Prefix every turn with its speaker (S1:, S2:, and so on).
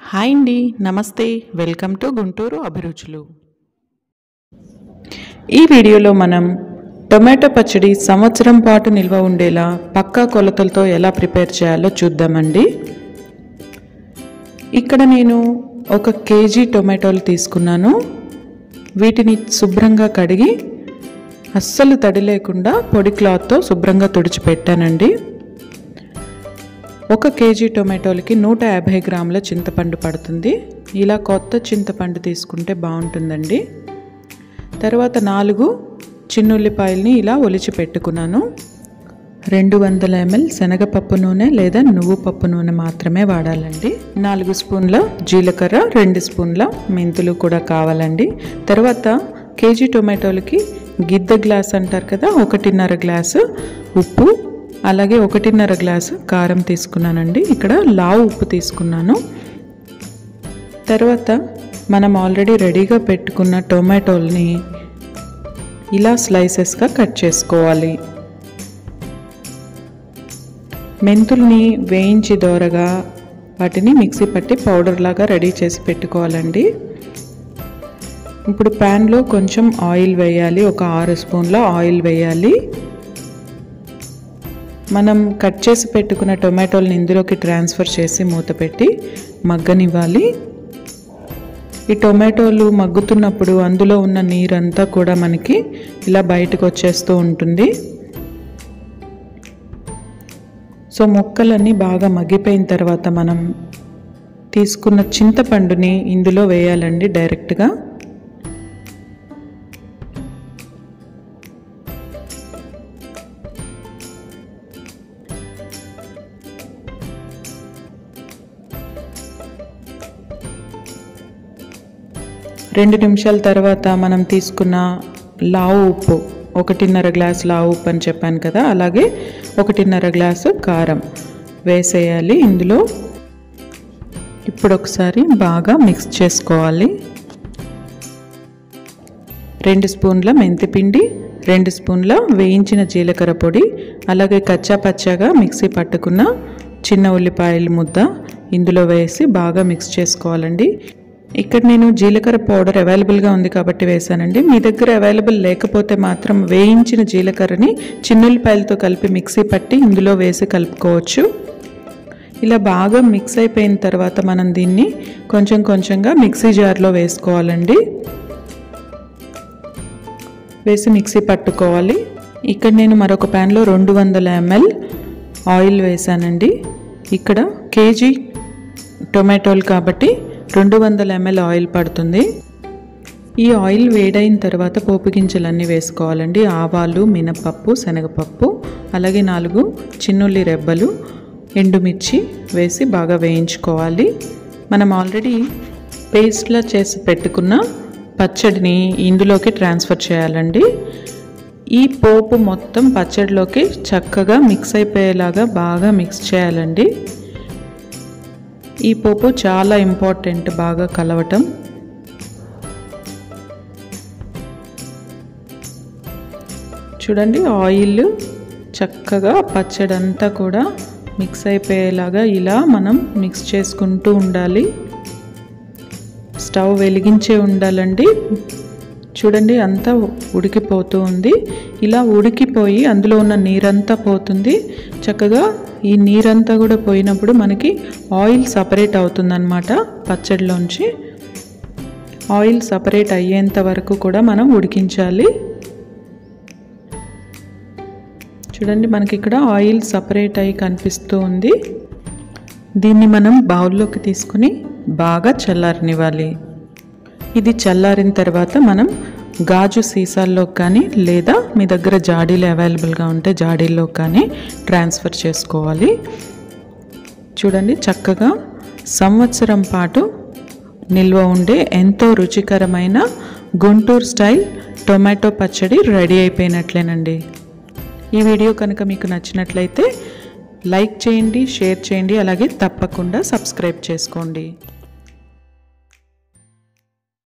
S1: hi అండి నమస్తే welcome to Guntur అభిరుచులు ఈ వీడియోలో మనం టొమాటో పచ్చడి సంవత్సరం పాటు నిల్వ ఉండేలా పక్కా కొలతలతో ఎలా ప్రిపేర్ చేయాలో చూద్దామండి ఇక్కడ నేను ఒక కేజీ టొమాటోలు తీసుకున్నాను వీటిని శుభ్రంగా కడిగి అస్సలు తడి లేకుండా పొడి క్లాత్తో శుభ్రంగా తుడిచిపెట్టానండి ఒక కేజీ టొమాటోలకి నూట యాభై గ్రాముల చింతపండు పడుతుంది ఇలా కొత్త చింతపండు తీసుకుంటే బాగుంటుందండి తర్వాత నాలుగు చిన్నుల్లిపాయల్ని ఇలా ఒలిచి పెట్టుకున్నాను రెండు వందల ఎంఎల్ శనగపప్పు నూనె లేదా నువ్వు పప్పు నూనె మాత్రమే వాడాలండి నాలుగు స్పూన్ల జీలకర్ర రెండు స్పూన్ల మెంతులు కూడా కావాలండి తర్వాత కేజీ టొమాటోలకి గిద్ద గ్లాస్ అంటారు కదా ఒకటిన్నర గ్లాసు ఉప్పు అలాగే ఒకటిన్నర గ్లాసు కారం తీసుకున్నానండి ఇక్కడ లావు ఉప్పు తీసుకున్నాను తర్వాత మనం ఆల్రెడీ రెడీగా పెట్టుకున్న టొమాటోల్ని ఇలా స్లైసెస్గా కట్ చేసుకోవాలి మెంతుల్ని వేయించి దోరగా వాటిని మిక్సీ పట్టి పౌడర్ లాగా రెడీ చేసి పెట్టుకోవాలండి ఇప్పుడు ప్యాన్లో కొంచెం ఆయిల్ వేయాలి ఒక ఆరు స్పూన్ల ఆయిల్ వేయాలి మనం కట్ చేసి పెట్టుకున్న టొమాటోల్ని ఇందులోకి ట్రాన్స్ఫర్ చేసి మూత పెట్టి మగ్గనివ్వాలి ఈ టొమాటోలు మగ్గుతున్నప్పుడు అందులో ఉన్న నీరంతా కూడా మనకి ఇలా బయటకు వచ్చేస్తూ ఉంటుంది సో మొక్కలన్నీ బాగా మగ్గిపోయిన తర్వాత మనం తీసుకున్న చింతపండుని ఇందులో వేయాలండి డైరెక్ట్గా రెండు నిమిషాల తర్వాత మనం తీసుకున్న లావు ఉప్పు ఒకటిన్నర గ్లాసు లావు ఉప్పు అని చెప్పాను కదా అలాగే ఒకటిన్నర గ్లాసు కారం వేసేయాలి ఇందులో ఇప్పుడు ఒకసారి బాగా మిక్స్ చేసుకోవాలి రెండు స్పూన్ల మెంతిపిండి రెండు స్పూన్ల వేయించిన జీలకర్ర పొడి అలాగే కచ్చా పచ్చాగా మిక్సీ పట్టుకున్న చిన్న ఉల్లిపాయల ముద్ద ఇందులో వేసి బాగా మిక్స్ చేసుకోవాలండి ఇక్కడ నేను జీలకర్ర పౌడర్ అవైలబుల్గా ఉంది కాబట్టి వేసానండి మీ దగ్గర అవైలబుల్ లేకపోతే మాత్రం వేయించిన జీలకర్రని చిన్నుల్లిపాయలతో కలిపి మిక్సీ పట్టి ఇందులో వేసి కలుపుకోవచ్చు ఇలా బాగా మిక్స్ అయిపోయిన తర్వాత మనం దీన్ని కొంచెం కొంచెంగా మిక్సీ జార్లో వేసుకోవాలండి వేసి మిక్సీ పట్టుకోవాలి ఇక్కడ నేను మరొక ప్యాన్లో రెండు వందల ఎంఎల్ ఆయిల్ వేసానండి ఇక్కడ కేజీ టొమాటోలు కాబట్టి రెండు వందల ఎంఎల్ ఆయిల్ పడుతుంది ఈ ఆయిల్ వేడైన తర్వాత పోపు గింజలన్నీ వేసుకోవాలండి ఆవాలు మినపప్పు శనగపప్పు అలాగే నాలుగు చిన్నుల్లి రెబ్బలు ఎండుమిర్చి వేసి బాగా వేయించుకోవాలి మనం ఆల్రెడీ పేస్ట్లా చేసి పెట్టుకున్న పచ్చడిని ఇందులోకి ట్రాన్స్ఫర్ చేయాలండి ఈ పోపు మొత్తం పచ్చడిలోకి చక్కగా మిక్స్ అయిపోయేలాగా బాగా మిక్స్ చేయాలండి ఈ పోపు చాలా ఇంపార్టెంట్ బాగా కలవటం చూడండి ఆయిల్ చక్కగా పచ్చడి అంతా కూడా మిక్స్ అయిపోయేలాగా ఇలా మనం మిక్స్ చేసుకుంటూ ఉండాలి స్టవ్ వెలిగించే ఉండాలండి చూడండి అంతా ఉడికిపోతూ ఉంది ఇలా ఉడికిపోయి అందులో ఉన్న నీరంతా పోతుంది చక్కగా ఈ నీరంతా కూడా పోయినప్పుడు మనకి ఆయిల్ సపరేట్ అవుతుందన్నమాట పచ్చడిలోంచి ఆయిల్ సపరేట్ అయ్యేంత వరకు కూడా మనం ఉడికించాలి చూడండి మనకి ఇక్కడ ఆయిల్ సపరేట్ అయ్యి కనిపిస్తూ ఉంది దీన్ని మనం బౌల్లోకి తీసుకుని బాగా చల్లారనివ్వాలి ఇది చల్లారిన తర్వాత మనం గాజు సీసాల్లో కానీ లేదా మీ దగ్గర జాడీలు అవైలబుల్గా ఉంటే జాడీల్లో కానీ ట్రాన్స్ఫర్ చేసుకోవాలి చూడండి చక్కగా సంవత్సరం పాటు నిల్వ ఉండే ఎంతో రుచికరమైన గుంటూరు స్టైల్ టొమాటో పచ్చడి రెడీ అయిపోయినట్లేనండి ఈ వీడియో కనుక మీకు నచ్చినట్లయితే లైక్ చేయండి షేర్ చేయండి అలాగే తప్పకుండా సబ్స్క్రైబ్ చేసుకోండి